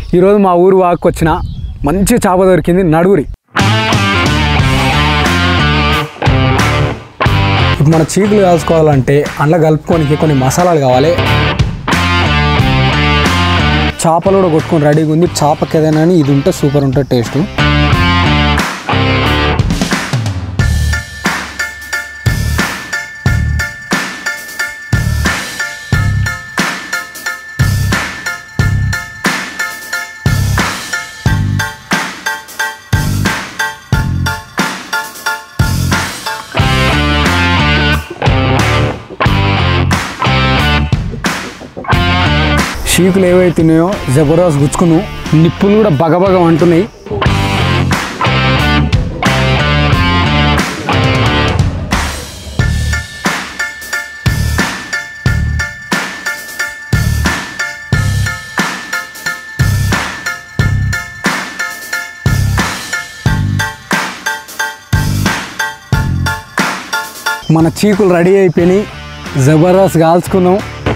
ఈరోజు మా ఊరు వాకు వచ్చిన మంచి చేప దొరికింది నడుగురి ఇప్పుడు మన చీకులు కాల్చుకోవాలంటే అందులో కలుపుకోనికి కొన్ని మసాలాలు కావాలి చేపలు కూడా కొట్టుకొని రెడీగా ఉంది చేపకి ఏదైనా అని ఇది ఉంటే సూపర్ ఉంటుంది టేస్ట్ షీకులు ఏవైతే ఉన్నాయో జబర్దస్త్ గుచ్చుకును నిప్పులు కూడా బగబగ అంటున్నాయి మన చీకులు రెడీ అయిపోయినాయి జబర్దస్త్ కాల్చుకున్నాం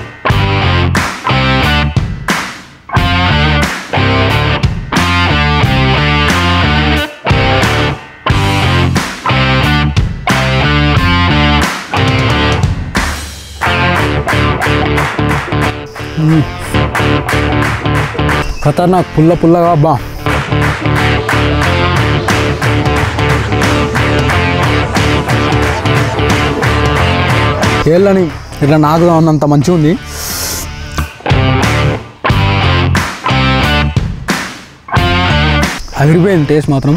ఖతర్నాక్ పుల్ల పుల్లగా అబ్బా ఏళ్ళని ఇట్లా నాకుగా ఉన్నంత మంచిగా ఉంది అదిరిపోయింది టేస్ట్ మాత్రం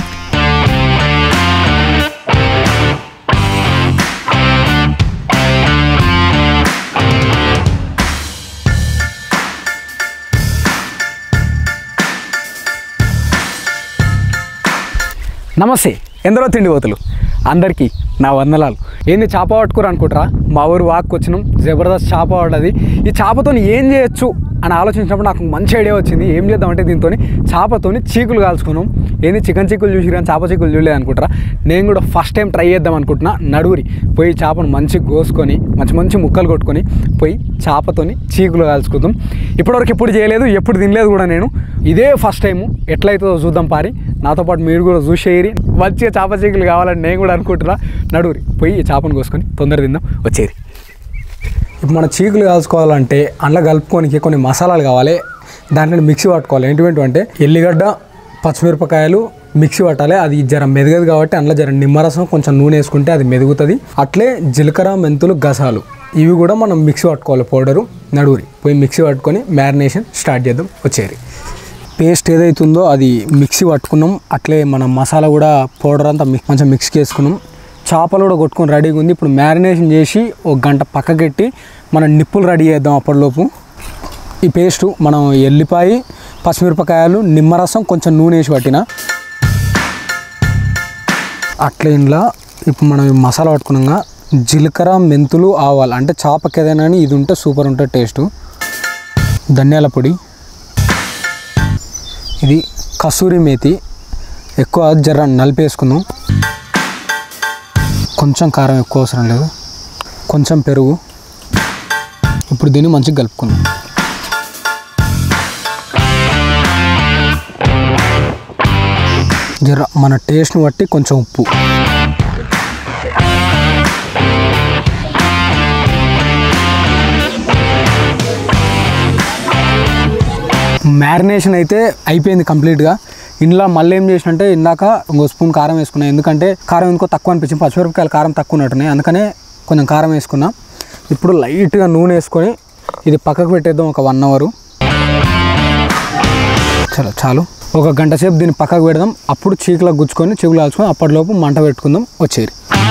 నమస్తే ఎందరో తిండిపోతులు అందరికీ నా వందనాలు ఏంది చేప పట్టుకురు అనుకుంటారా మా ఊరు వాక్కు వచ్చినాం జబర్దస్త్ చేప పడ్డది ఈ చేపతో ఏం చేయొచ్చు అని ఆలోచించినప్పుడు నాకు మంచి ఐడియా వచ్చింది ఏం చేద్దామంటే దీంతో చేపతోని చీకులు కాల్చుకున్నాం ఏంది చికెన్ చీకులు చూసి కానీ చేప చీకులు చూడలేదు అనుకుంటారా నేను కూడా ఫస్ట్ టైం ట్రై చేద్దాం అనుకుంటున్నా నడుగురి పోయి చేపను మంచిగా కోసుకొని మంచి మంచి ముక్కలు కొట్టుకొని పోయి చేపతోని చీకులు కాల్చుకుందాం ఇప్పటివరకు ఎప్పుడు చేయలేదు ఎప్పుడు తినలేదు కూడా నేను ఇదే ఫస్ట్ టైం ఎట్లయితుందో చూద్దాం పారి నాతో పాటు మీరు కూడా చూసేయరి మంచిగా చేప చీకులు కావాలని నేను కూడా అనుకుంటున్నా నడుగురి పోయి ఈ చేపను కోసుకొని తొందర తిందాం వచ్చేది ఇప్పుడు మన చీకులు కాల్చుకోవాలంటే అందులో కలుపుకోనికి కొన్ని మసాలాలు కావాలి దాంట్లో మిక్సీ పట్టుకోవాలి ఏంటివేంటి అంటే ఎల్లిగడ్డ పచ్చిమిరపకాయలు మిక్సీ పట్టాలి అది జర మెదగదు కాబట్టి అందులో జర నిమ్మరసం కొంచెం నూనె వేసుకుంటే అది మెదుగుతుంది అట్లే జీలకర్ర మెంతులు గసాలు ఇవి కూడా మనం మిక్సీ పట్టుకోవాలి పౌడరు నడుగురి పోయి మిక్సీ పట్టుకొని మ్యారినేషన్ స్టార్ట్ చేద్దాం వచ్చేది పేస్ట్ ఏదైతుందో అది మిక్సీ పట్టుకున్నాం అట్లే మనం మసాలా కూడా పౌడర్ అంతా మిక్ కొంచెం మిక్స్ చేసుకున్నాం చేపలు కూడా కొట్టుకొని రెడీగా ఉంది ఇప్పుడు మ్యారినేషన్ చేసి ఒక గంట పక్కకెట్టి మనం నిప్పులు రెడీ చేద్దాం అప్పటిలోపు ఈ పేస్టు మనం ఎల్లిపాయ పచ్చిమిరపకాయలు నిమ్మరసం కొంచెం నూనె వేసి పట్టిన అట్లా ఇంట్లో ఇప్పుడు మనం ఈ మసాలా పట్టుకున్నాగా జీలకర్ర మెంతులు ఆవాలు అంటే చేపకి ఏదైనా కానీ ఇది ఉంటే సూపర్ ఉంటుంది టేస్ట్ ధనియాల పొడి ఇది కసూరి మేతి ఎక్కువ జర నలిపేసుకుందాం కొంచెం కారం ఎక్కువ అవసరం లేదు కొంచెం పెరుగు ఇప్పుడు దీన్ని మంచిగా కలుపుకుందాం జర మన టేస్ట్ని బట్టి కొంచెం ఉప్పు మ్యారినేషన్ అయితే అయిపోయింది కంప్లీట్గా ఇంట్లో మళ్ళీ ఏం చేసినంటే ఇందాక ఇంకో స్పూన్ కారం వేసుకున్నా ఎందుకంటే కారం ఇంకో తక్కువ అనిపించింది పచ్చిమిరపకాయలు కారం తక్కువ ఉన్నట్టున్నాయి అందుకనే కొంచెం కారం వేసుకున్నా ఇప్పుడు లైట్గా నూనె వేసుకొని ఇది పక్కకు పెట్టేద్దాం ఒక వన్ అవరు చలో చాలు ఒక గంట సేపు దీన్ని పక్కకు పెడదాం అప్పుడు చీకులకు గుచ్చుకొని చీకులు కాల్చుకొని అప్పటిలోపు మంట పెట్టుకుందాం వచ్చేది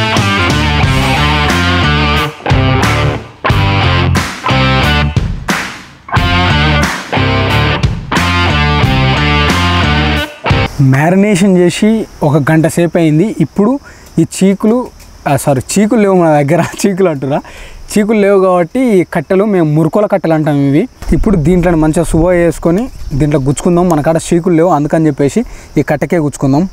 మ్యారినేషన్ చేసి ఒక గంట సేపు అయింది ఇప్పుడు ఈ చీకులు సారీ చీకులు లేవు మన దగ్గర చీకులు అంటున్నా చీకులు లేవు కాబట్టి ఈ కట్టెలు మేము మురుకోల కట్టెలు అంటాం ఇవి ఇప్పుడు దీంట్లో మంచిగా శుభ వేసుకొని దీంట్లో గుచ్చుకుందాం మన కాడ చీకులు లేవు అందుకని చెప్పేసి ఈ కట్టెకే గుచ్చుకుందాం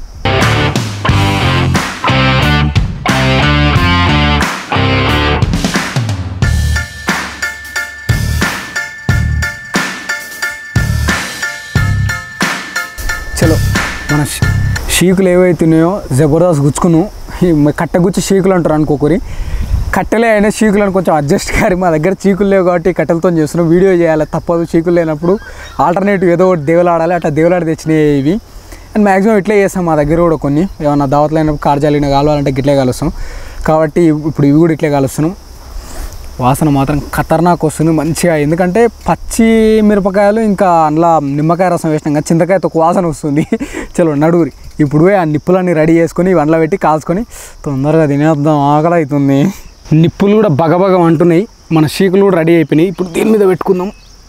చలో మన షీ- షీకులు ఏవైతున్నాయో జబర్దస్త్ గుచ్చుకును ఈ మ- కట్టె గుచ్చి షీకులు అంటారు అనుకోకరి కట్టెలే అయినా షీకులను కొంచెం అడ్జస్ట్ కారి మా దగ్గర చీకులు లేవు కాబట్టి కట్టెలతో చేస్తున్నాం వీడియో చేయాలి తప్పదు చీకులు లేనప్పుడు ఆల్టర్నేటివ్ ఏదో ఒకటి దేవులాడాలి అట్లా దేవులాడి తెచ్చినాయి ఇవి అండ్ మ్యాక్సిమం ఇట్లే చేస్తాం మా దగ్గర కూడా కొన్ని ఏమన్నా దావతలు అయినప్పుడు కార్జాలిన కావాలంటే గిట్లే కలుస్తాం కాబట్టి ఇప్పుడు ఇవి కూడా ఇట్లే కలుస్తున్నాం వాసన మాత్రం ఖతర్నాక్ వస్తుంది మంచిగా ఎందుకంటే పచ్చి మిరపకాయలు ఇంకా అందులో నిమ్మకాయ రసం వేసినాం కదా చింతకాయతో ఒక వాసన వస్తుంది చలో నడుగురి ఇప్పుడు పోయి ఆ నిప్పులన్నీ రెడీ చేసుకొని వండలో పెట్టి కాల్చుకొని తొందరగా తినేద్దాం ఆకలి అవుతుంది నిప్పులు కూడా బగబగ అంటున్నాయి మన షీకులు కూడా రెడీ అయిపోయినాయి ఇప్పుడు దీని మీద పెట్టుకుందాం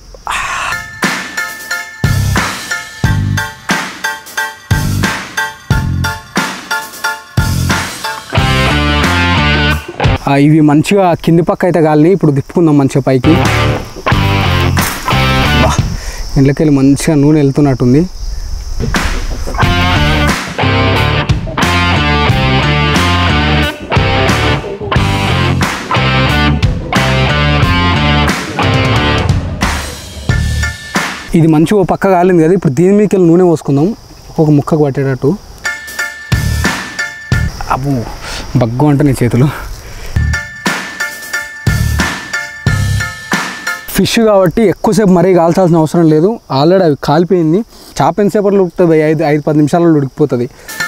ఆ, ఇవి మంచిగా కింది పక్క అయితే గాలిని ఇప్పుడు తిప్పుకుందాం మంచిగా పైకి బా, ఇంట్లోకెళ్ళి మంచిగా నూనె వెళ్తున్నట్టుంది ఇది మంచిగా ఓ పక్క కాలింది కదా ఇప్పుడు దీని మీదకి వెళ్ళి నూనె పోసుకుందాం ఒక ముక్కకు పట్టేటట్టు అబ్బో బగ్గు అంటున్నాయి చేతులు ఫిష్ కాబట్టి ఎక్కువసేపు మరీ కాల్చాల్సిన అవసరం లేదు ఆల్రెడీ అవి కాలిపోయింది చేప ఎంతసేపట్లో ఉడుకుతుంది ఐదు ఐదు పది నిమిషాలలో ఉడికిపోతుంది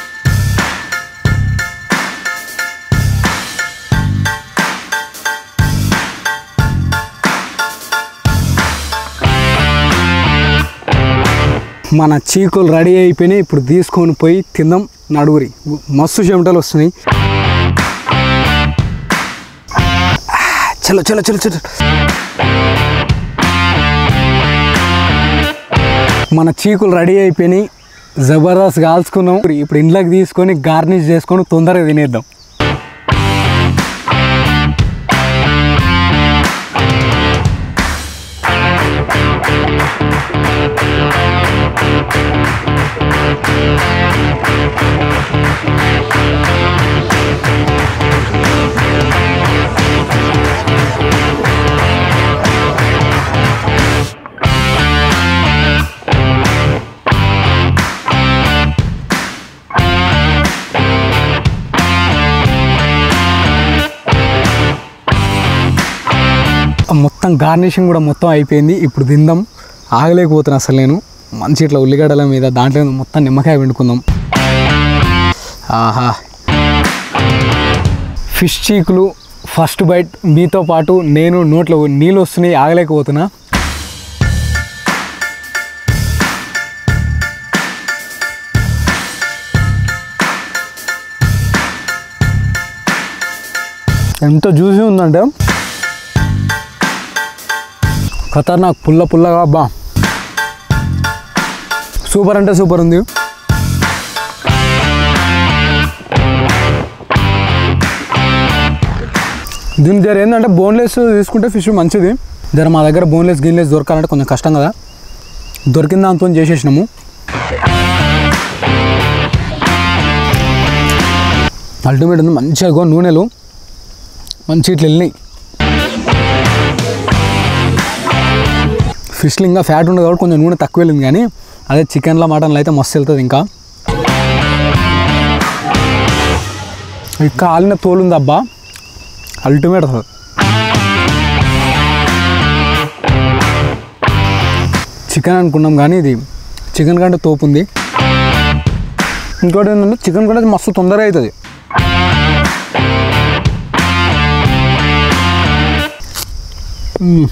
మన చీకులు రెడీ అయిపోయినాయి ఇప్పుడు తీసుకొని పోయి తిందాం నడుగురి మస్తు చెమటలు వస్తున్నాయి చలో చలో చలో చలో మన చీకులు రెడీ అయిపోయినాయి జబర్దస్త్ కాల్చుకున్నాం ఇప్పుడు ఇంట్లోకి తీసుకొని గార్నిష్ చేసుకొని తొందరగా తినేద్దాం మొత్తం గార్నిషింగ్ కూడా మొత్తం అయిపోయింది ఇప్పుడు తిందాం ఆగలేకపోతున్నా అసలు నేను మంచి ఇట్లా ఉల్లిగడ్డల మీద దాంట్లో మొత్తం నిమ్మకాయ వండుకుందాం ఆహా ఫిష్ చీకులు ఫస్ట్ బైట్ మీతో పాటు నేను నోట్లో నీళ్ళు వస్తున్నాయి ఆగలేకపోతున్నా ఎంత జ్యూసీ ఉందంటే ఖతర్నాక్ పుల్ల పుల్లగా బా సూపర్ అంటే సూపర్ ఉంది దీని దగ్గర ఏంటంటే బోన్లెస్ తీసుకుంటే ఫిష్ మంచిది జర మా దగ్గర బోన్లెస్ గిన్లెస్ దొరకాలంటే కొంచెం కష్టం కదా దొరికిన దాంతో చేసేసినాము అల్టిమేట్ ఉంది మంచిగా ఇగో నూనెలు మంచి ఇట్లా వెళ్ళినాయి ఫిష్లు ఇంకా ఫ్యాట్ ఉండదు కాబట్టి కొంచెం నూనె తక్కువ వెళ్ళింది కానీ అదే చికెన్లో మటన్లో అయితే మస్తు వెళ్తుంది ఇంకా ఈ కాలిన తోలుంది అబ్బా అల్టిమేట్ అసలు చికెన్ అనుకున్నాం కానీ ఇది చికెన్ కంటే తోపు ఉంది ఇంకోటి ఏంటంటే చికెన్ కూడా మస్తు తొందరగా అవుతుంది మ్మ్.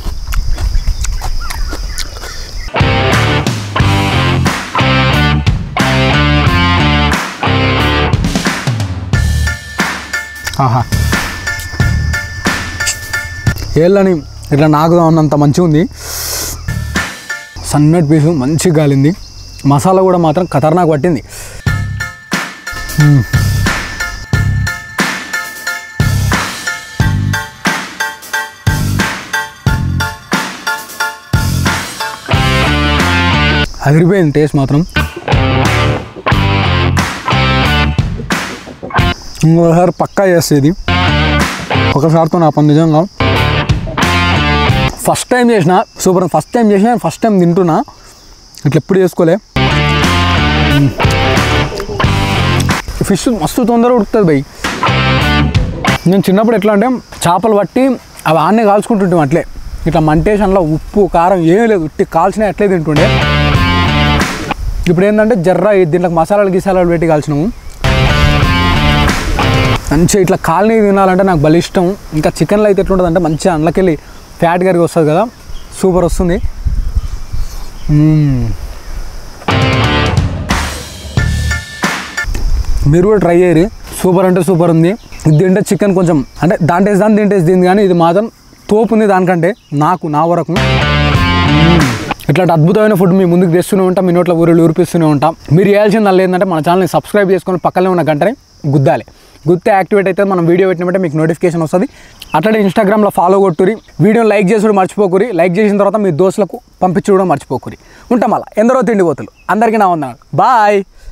ఆహా ఏళ్ళని ఇట్లా నాకుదాం అన్నంత మంచిగా ఉంది సన్నటి పీసు మంచిగా గాలింది మసాలా కూడా మాత్రం ఖతర్నాక్ పట్టింది మ్మ్. అదిరిపోయింది టేస్ట్ మాత్రం ఇంకోసారి పక్కా చేసేది ఒకసారితో నా పని నిజంగా ఫస్ట్ టైం చేసిన సూపర్ ఫస్ట్ టైం చేసిన ఫస్ట్ టైం తింటున్నా ఇట్లా ఎప్పుడు చేసుకోలే ఫిష్ మస్తు తొందరగా ఉడుకుతుంది భయ్ నేను చిన్నప్పుడు ఎట్లా అంటే చేపలు పట్టి అవి ఆన్నే కాల్చుకుంటుంటాం అట్లే ఇట్లా మంటేసి అందులో ఉప్పు కారం ఏమీ లేదు ఉట్టి కాల్చిన అట్లే తింటుండే ఇప్పుడు ఏంటంటే జర్ర దీంట్లో మసాలాలు గిసాలాలు పెట్టి కాల్చినాము మంచిగా ఇట్లా కాలనీ తినాలంటే నాకు భలే ఇష్టం ఇంకా చికెన్లో అయితే ఎట్లుంటుంది అంటే మంచిగా అందులోకెళ్ళి ఫ్యాట్ కరిగి వస్తుంది కదా సూపర్ వస్తుంది మ్మ్. మీరు కూడా ట్రై చేయరు సూపర్ అంటే సూపర్ ఉంది ఇది తింటే చికెన్ కొంచెం అంటే దాని టేస్ట్ దాని దీని టేస్ట్ దీని కానీ ఇది మాత్రం తోపు ఉంది దానికంటే నాకు నా వరకు మ్మ్. ఇట్లాంటి అద్భుతమైన ఫుడ్ మీ ముందుకు తెస్తూనే ఉంటాం మీ నోట్లో ఊరిలో ఊరిపిస్తూనే ఉంటాం మీరు చేయాల్సింది అలా ఏంటంటే మన ఛానల్ని సబ్స్క్రైబ్ చేసుకొని పక్కనే ఉన్న గంటని గుద్దాలి గుర్తే యాక్టివేట్ అయితే మనం వీడియో పెట్టినట్టే మీకు నోటిఫికేషన్ వస్తుంది అట్లనే ఇన్స్టాగ్రామ్లో ఫాలో కొట్టురి వీడియోని లైక్ చేసుడు మర్చిపోకురి లైక్ చేసిన తర్వాత మీ దోస్తులకు పంపించడం మర్చిపోకురి ఉంటాం అలా ఎందరో తిండిపోతులు అందరికీ నా వందనాలు బాయ్